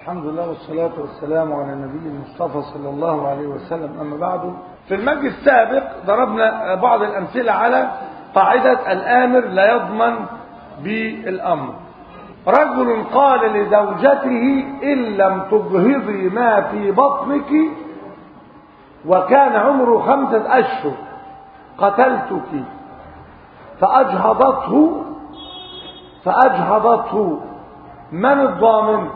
الحمد لله والصلاة والسلام على النبي المصطفى صلى الله عليه وسلم أما بعد في المجلس السابق ضربنا بعض الأمثلة على قاعدة الآمر لا يضمن بالأمر رجل قال لزوجته إن لم تجهضي ما في بطنك وكان عمره خمسة أشهر قتلتك فأجهضته فأجهضته من الضامن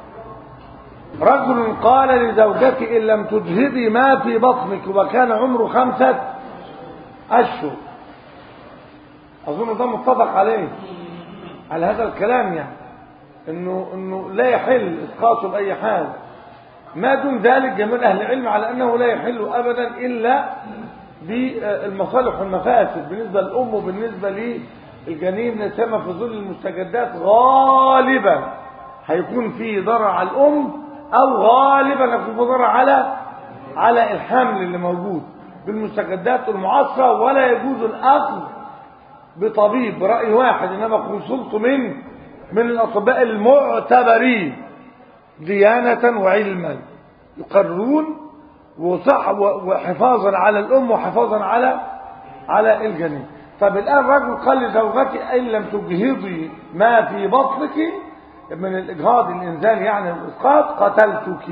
رجل قال لزوجته إن لم تجهضي ما في بطنك وكان عمره خمسة أشهر أظن ده متفق عليه على هذا الكلام يعني إنه, إنه لا يحل إسقاطه بأي حال ما دون ذلك جميع أهل العلم على أنه لا يحل أبدا إلا بالمصالح والمفاسد بالنسبة للأم وبالنسبة للجنين نسمى في ظل المستجدات غالبا هيكون في ضرر على الأم أو غالبا يكون في ضرر على على الحمل اللي موجود بالمستجدات المعاصرة ولا يجوز الأخذ بطبيب برأي واحد إنما كونسلت من من الأطباء المعتبرين ديانة وعلما يقررون وصح وحفاظا على الأم وحفاظا على على الجنين طب الآن رجل قال لزوجتي إن لم تجهضي ما في بطنك من الإجهاض الإنزال يعني الإسقاط قتلتك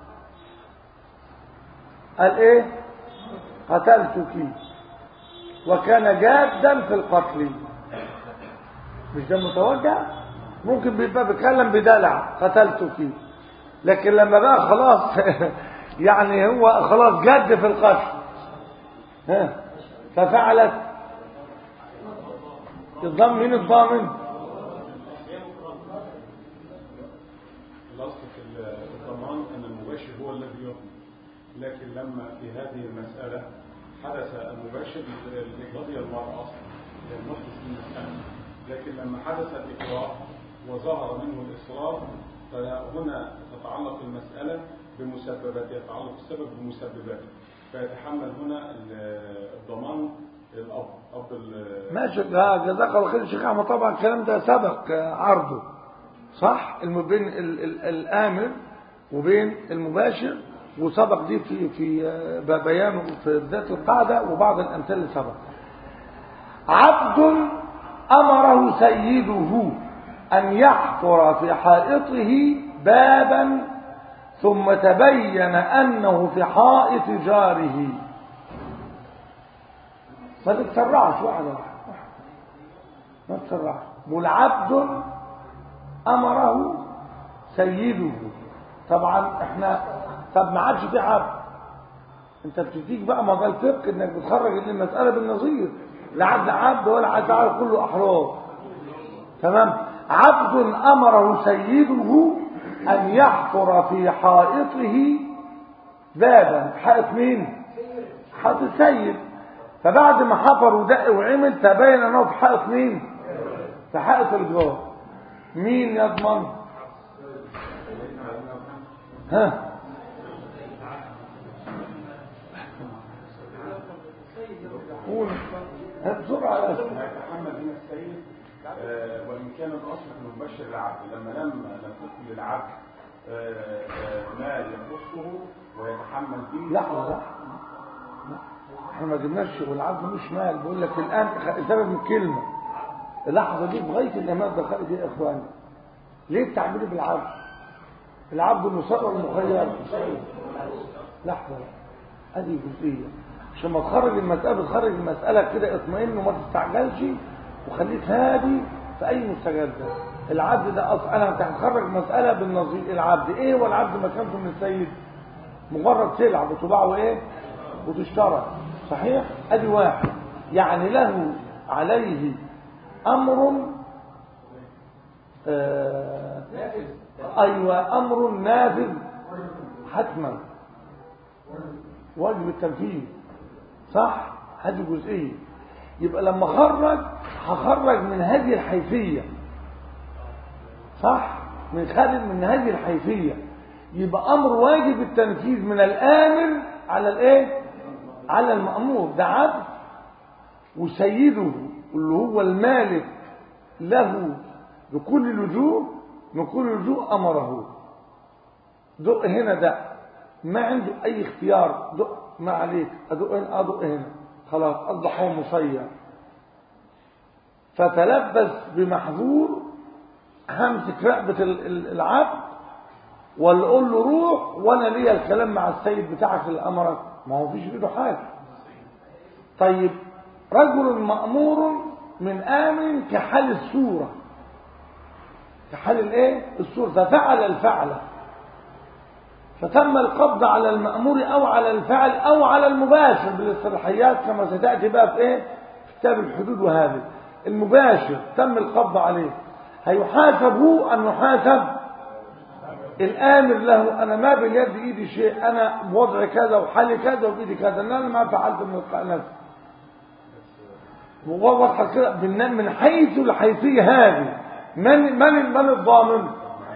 قال إيه قتلتك وكان جادا في القتل مش ده متوجع ممكن بيبقى بيتكلم بدلع قتلتك لكن لما بقى خلاص يعني هو خلاص جد في القتل ها ففعلت الضم مين الضامن الاصل في الضمان ان المباشر هو الذي يضمن لكن لما في هذه المساله حدث المباشر لاجهاض المراه اصلا للمحدث المساله لكن لما حدث الاكراه وظهر منه الاصرار فهنا تتعلق المساله بمسببات يتعلق السبب بمسبباته فيتحمل هنا الضمان الاب اب ماشي لا جزاك الله خير شيخ احمد طبعا الكلام ده سبق عرضه صح بين الامر وبين المباشر وسبق دي في في بيانه في ذات القاعده وبعض الامثله اللي سبق عبد امره سيده ان يحفر في حائطه بابا ثم تبين انه في حائط جاره ما تتسرعش واحده واحده ما تتسرعش والعبد امره سيده طبعا احنا طب ما عادش في عبد انت بتديك بقى مجال فقه انك بتخرج المساله بالنظير لا عبد عبد ولا عبد عبد كله احرار تمام عبد امره سيده ان يحفر في حائطه بابا حائط مين حائط السيد فبعد ما حفر ودق وعمل تبين انه في حائط مين في حائط الجار مين يضمن ها قول بسرعه يا اسف يتحمل من السيد آه، وان كان الاصل في المبشر العبد لما لم لم تكن للعبد آه، آه، ما يخصه ويتحمل به لحظه لحظه احنا ما جبناش والعبد مش مال بقول لك الان سبب من كلمه اللحظه دي بغايه الامام دخل دي يا اخواني ليه التعبير بالعبد العبد المسار والمخير لحظه هذه جزئيه عشان ما تخرج المساله بتخرج المساله كده اطمئن وما تستعجلش وخليك هادي في اي مستجد العبد ده اصلا انا هتخرج مساله بالنظير العبد ايه والعبد مكانته من السيد مجرد سلعه بتباع وايه وتشترى صحيح ادي واحد يعني له عليه امر آه ايوه امر نافذ حتما واجب التنفيذ صح هذه جزئيه يبقى لما خرج هخرج من هذه الحيثيه صح من خارج من هذه الحيثيه يبقى امر واجب التنفيذ من الامر على الايه على المامور ده عبد وسيده اللي هو المالك له بكل الوجوه من كل الوجوه امره دق هنا ده ما عنده اي اختيار دق ما عليك ادق هنا ادق هنا خلاص اصبح هو مسير فتلبس بمحظور همسك رقبة ال- ال- العبد ولا اقول له روح وانا ليا الكلام مع السيد بتاعك اللي امرك ما هو فيش بايده حاجه طيب رجل مأمور من آمن كحال السورة كحال الايه السورة ففعل الفعل فتم القبض على المأمور أو على الفعل أو على المباشر بالاصطلاحيات كما ستأتي بقى في ايه في كتاب الحدود وهذه المباشر تم القبض عليه هيحاسب هو أن يحاسب الآمر له أنا ما باليد إيدي شيء أنا بوضع كذا وحالي كذا وبإيدي كذا أنا ما فعلت من القاء نفسي وواضحة كده من من حيث الحيثية هذه من من من الضامن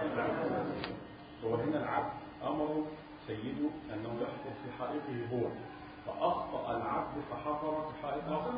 هو هنا العبد امره سيده انه يحفر في حائطه هو فاخطا العبد فحفر في حائط اخر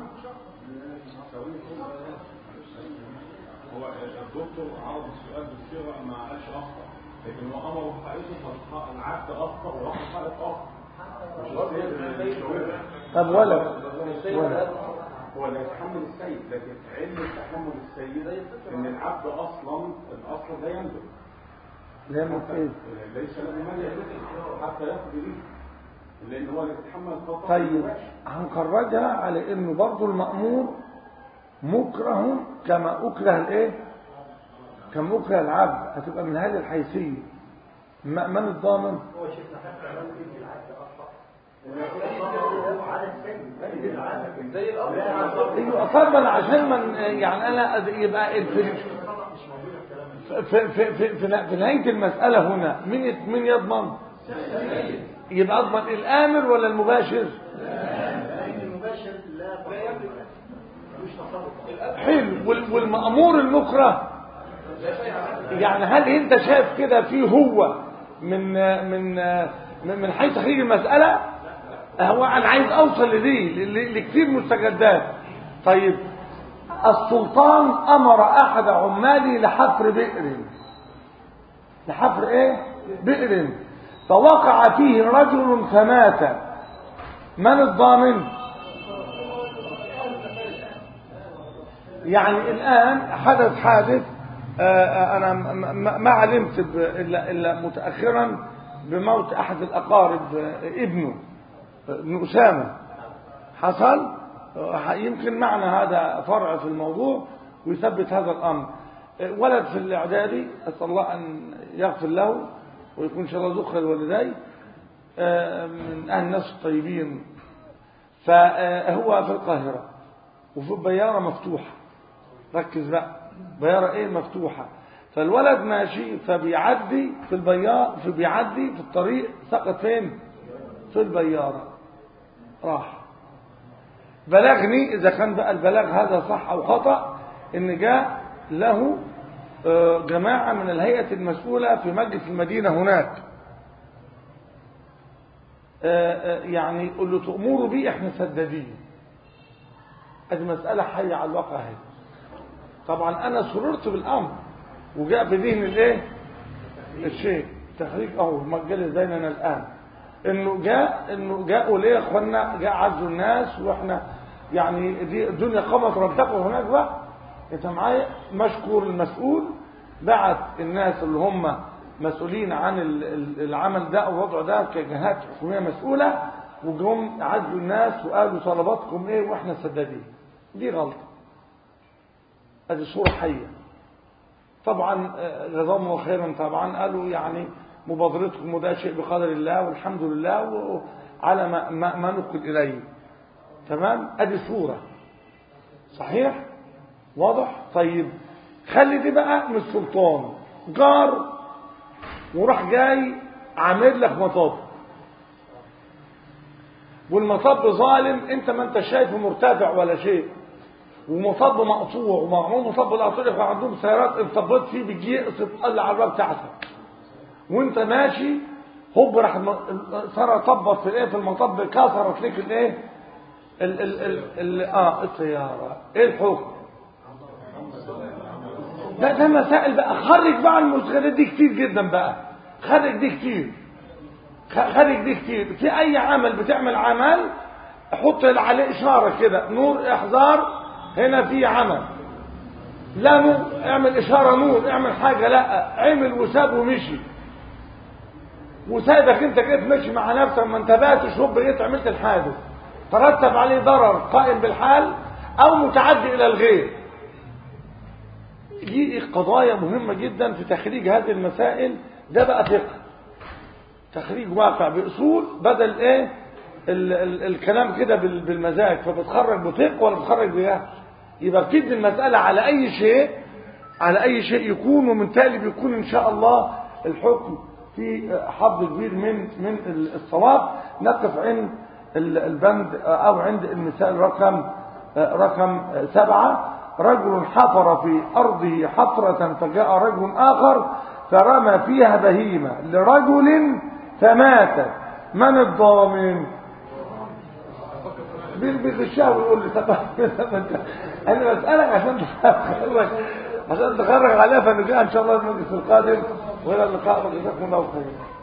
هو الدكتور عرض السؤال بصيغه ما قالش اخطا لكن هو امره في حائطه فالعبد اخطا وراح في حائط اخر مش السيد اللي يشاورها. طب ولد ولد هو اللي يتحمل السيد لكن علم تحمل السيد ان العبد اصلا الاصل لا يملك لما ايه ليس له مال يملكه حتى يقضي به لان هو اللي يتحمل خطأ طيب هنخرجها على انه برضه المأمور مكره كما اكره الايه كما اكره العبد هتبقى من هذه الحيثيه ما- من الضامن هو شيخنا حتى لو يجي العبد اخطا هو على السيد العبد زي الامر ايوه طبعا عشان من يعني انا يبقى في في في في, في, في, في نهايه المساله هنا مين يت- مين يضمن يبقى اضمن الامر ولا المباشر المباشر لا لا يملك ملوش تصرف حلو وال- والمأمور المكره يعني هل انت شايف كده فيه هو من من من من حيث تخريج المسألة هو انا عايز اوصل لدي ل- لكثير مستجدات طيب السلطان امر احد عماله لحفر بئر لحفر ايه بئر فوقع فيه رجل فمات من الضامن يعني الآن حدث حادث آه، آه، أنا م- م- ما علمت ب- إلا, إلا متأخرا بموت أحد الأقارب آه، ابنه آه، ابن أسامة حصل آه، يمكن معنا هذا فرع في الموضوع ويثبت هذا الأمر آه، ولد في الإعدادي أسأل الله أن يغفر له ويكون إن شاء الله ذكر والديه آه، من أهل الناس الطيبين فهو في القاهرة وفي بيارة مفتوحة ركز بقى بيارة ايه مفتوحة فالولد ماشي فبيعدي في البيار في بيعدي في الطريق سقط فين في البيارة راح بلغني اذا كان بقى البلاغ هذا صح او خطأ ان جاء له آه، جماعة من الهيئة المسؤولة في مجلس المدينة هناك آه، آه، يعني يقول له تأمروا بيه احنا سدادين ادي مسألة حية على الواقع هي طبعا انا سررت بالامر وجاء بذهن الايه الشيء تخريج اهو مجال زينا الان انه جاء انه جاءوا ليه يا اخوانا جاء عزوا الناس واحنا يعني دي الدنيا قامت ربتكم هناك بقى انت معايا مشكور المسؤول بعت الناس اللي هم مسؤولين عن ال- ال- العمل ده او الوضع ده كجهات حكوميه مسؤوله وجم عزوا الناس وقالوا طلباتكم ايه واحنا سدادين دي غلطه ادي صوره حيه طبعا آه، جزاهم الله خيرا طبعا قالوا يعني مبادرتكم وده شيء بقدر الله والحمد لله وعلى ما, ما, ما نقل اليه تمام ادي صوره صحيح واضح طيب خلي دي بقى من السلطان جار وراح جاي عامل لك مطب والمطب ظالم انت ما انت شايفه مرتفع ولا شيء ومطب مقطوع ومعمول مطب القطوع يبقى عندهم سيارات انطبت فيه بيجي يقصف تقل على الباب بتاعتك وانت ماشي هوب راح الم- ساره طبت في الايه في المطب كسرت لك الايه ال ال ال ال اه السياره ايه الحكم ده ده مسائل بقى خرج بقى المشكلات دي كتير جدا بقى خارج دي كتير خ- خارج دي كتير في اي عمل بتعمل عمل حط عليه اشاره كده نور احذار هنا في عمل لا نور اعمل اشاره نور اعمل حاجه لا عمل وساب ومشي وسايبك انت كده تمشي مع نفسك ما انتبهتش هوب بقيت عملت الحادث ترتب عليه ضرر قائم بالحال او متعدي الى الغير دي قضايا مهمة جدا في تخريج هذه المسائل ده بقى فقه تخريج واقع بأصول بدل ايه ال ال الكلام كده بال- بالمزاج فبتخرج بفقه ولا بتخرج بجهل يبقى بتدي المسألة على أي شيء على أي شيء يكون ومن تالي بيكون إن شاء الله الحكم في حظ كبير من من الصواب نقف عند ال- البند أو عند المثال رقم رقم سبعة رجل حفر في أرضه حفرة فجاء رجل آخر فرمى فيها بهيمة لرجل فمات من الضامن بالغشاء ويقول لي طب انا بسالك عشان تخرج عشان تخرج عليها فنجيها ان شاء الله المجلس القادم والى اللقاء وجزاكم الله خيرا